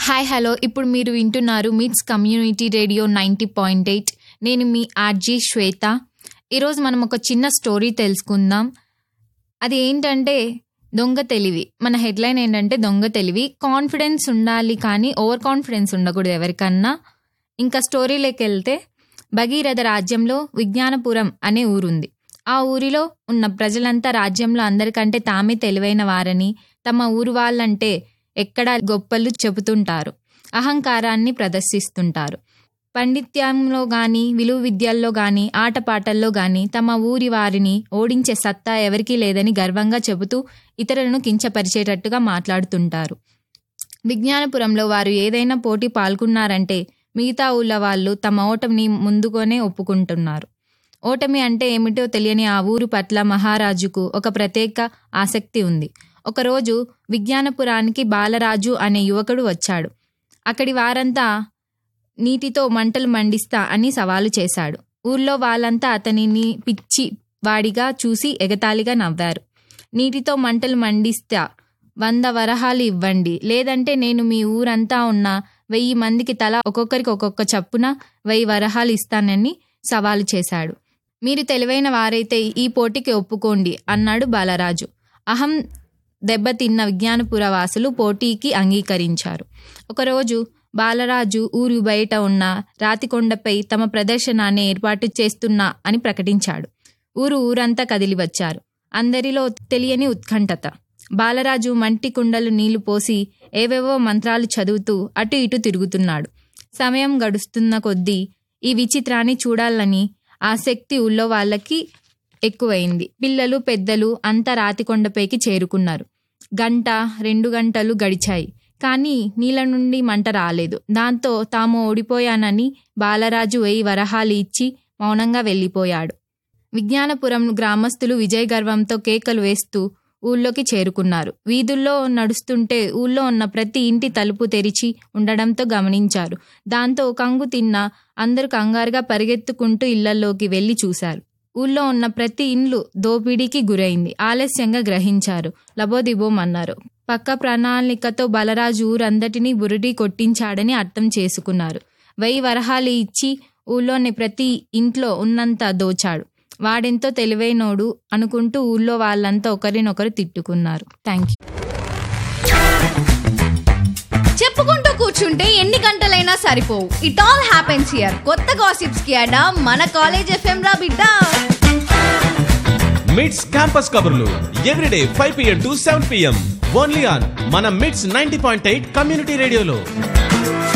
hi hello ఇప్పుడు మీరు వింటున్నారు MITS community radio ninety point eight నేను మీ ఆర్జీ శ్వేత ఈరోజు మనం ఒక చిన్న స్టోరీ తెలుసుకుందాం అది ఏంటంటే దొంగ తెలివి మన హెడ్లైన్ ఏంటంటే దొంగ తెలివి కాన్ఫిడెన్స్ ఉండాలి కానీ ఓవర్ కాన్ఫిడెన్స్ ఉండకూడదు ఎవరికన్నా ఇంకా స్టోరీలోకి వెళ్తే భగీరథ రాజ్యంలో విజ్ఞానపురం అనే ఊరుంది ఆ ఊరిలో ఉన్న ప్రజలంతా రాజ్యంలో అందరికంటే తామే తెలివైన వారని తమ ఊరు వాళ్ళంటే ఎక్కడ గొప్పలు చెబుతుంటారు అహంకారాన్ని ప్రదర్శిస్తుంటారు పండిత్యంలో గాని విలువ విద్యల్లో గాని ఆటపాటల్లో గాని తమ ఊరి వారిని ఓడించే సత్తా ఎవరికీ లేదని గర్వంగా చెబుతూ ఇతరులను కించపరిచేటట్టుగా మాట్లాడుతుంటారు విజ్ఞానపురంలో వారు ఏదైనా పోటీ పాల్గొన్నారంటే మిగతా ఊళ్ళ వాళ్ళు తమ ఓటమిని ముందుగానే ఒప్పుకుంటున్నారు ఓటమి అంటే ఏమిటో తెలియని ఆ ఊరు పట్ల మహారాజుకు ఒక ప్రత్యేక ఆసక్తి ఉంది ఒకరోజు విజ్ఞానపురానికి బాలరాజు అనే యువకుడు వచ్చాడు అక్కడి వారంతా నీటితో మంటలు మండిస్తా అని సవాలు చేశాడు ఊర్లో వాళ్ళంతా అతనిని పిచ్చి వాడిగా చూసి ఎగతాళిగా నవ్వారు నీటితో మంటలు మండిస్తా వంద వరహాలు ఇవ్వండి లేదంటే నేను మీ ఊరంతా ఉన్న వెయ్యి మందికి తల ఒక్కొక్కరికి ఒక్కొక్క చప్పున వెయ్యి వరహాలు ఇస్తానని సవాలు చేశాడు మీరు తెలివైన వారైతే ఈ పోటీకి ఒప్పుకోండి అన్నాడు బాలరాజు అహం దెబ్బతిన్న విజ్ఞానపుర వాసులు పోటీకి అంగీకరించారు ఒకరోజు బాలరాజు ఊరు బయట ఉన్న రాతికొండపై తమ ప్రదర్శనాన్ని ఏర్పాటు చేస్తున్నా అని ప్రకటించాడు ఊరు ఊరంతా కదిలి వచ్చారు అందరిలో తెలియని ఉత్కంఠత బాలరాజు మంటి కుండలు నీళ్లు పోసి ఏవేవో మంత్రాలు చదువుతూ అటు ఇటు తిరుగుతున్నాడు సమయం గడుస్తున్న కొద్దీ ఈ విచిత్రాన్ని చూడాలని ఆసక్తి ఊళ్ళో వాళ్ళకి ఎక్కువైంది పిల్లలు పెద్దలు అంతా రాతికొండపైకి చేరుకున్నారు గంట రెండు గంటలు గడిచాయి కానీ నీళ్ళ నుండి మంట రాలేదు దాంతో తాము ఓడిపోయానని బాలరాజు వెయ్యి వరహాలు ఇచ్చి మౌనంగా వెళ్ళిపోయాడు విజ్ఞానపురం గ్రామస్తులు విజయ గర్వంతో కేకలు వేస్తూ ఊళ్ళోకి చేరుకున్నారు వీధుల్లో నడుస్తుంటే ఊళ్ళో ఉన్న ప్రతి ఇంటి తలుపు తెరిచి ఉండడంతో గమనించారు దాంతో కంగు తిన్న అందరూ కంగారుగా పరిగెత్తుకుంటూ ఇళ్లలోకి వెళ్లి చూశారు ఊళ్ళో ఉన్న ప్రతి ఇండ్లు దోపిడీకి గురైంది ఆలస్యంగా గ్రహించారు లబోదిబోమన్నారు పక్క ప్రణాళికతో బలరాజు ఊరందటినీ బురిడి కొట్టించాడని అర్థం చేసుకున్నారు వెయ్యి వరహాలు ఇచ్చి ఊళ్ళోని ప్రతి ఇంట్లో ఉన్నంత దోచాడు వాడెంతో తెలివైనోడు అనుకుంటూ ఊళ్ళో వాళ్ళంతా ఒకరినొకరు తిట్టుకున్నారు థ్యాంక్ యూ చెప్పుకుంటూ కూర్చుంటే ఎన్ని గంటలైనా సరిపోవు ఇట్ ఆల్ హ్యాపెన్స్ హియర్ కొత్త గాసిప్స్ కి అడా మన కాలేజ్ ఎఫ్ఎం రా బిడ్డ మిడ్స్ క్యాంపస్ కబుర్లు everyday five PM to seven PM only on మన MIDS ninety point eight community రేడియోలో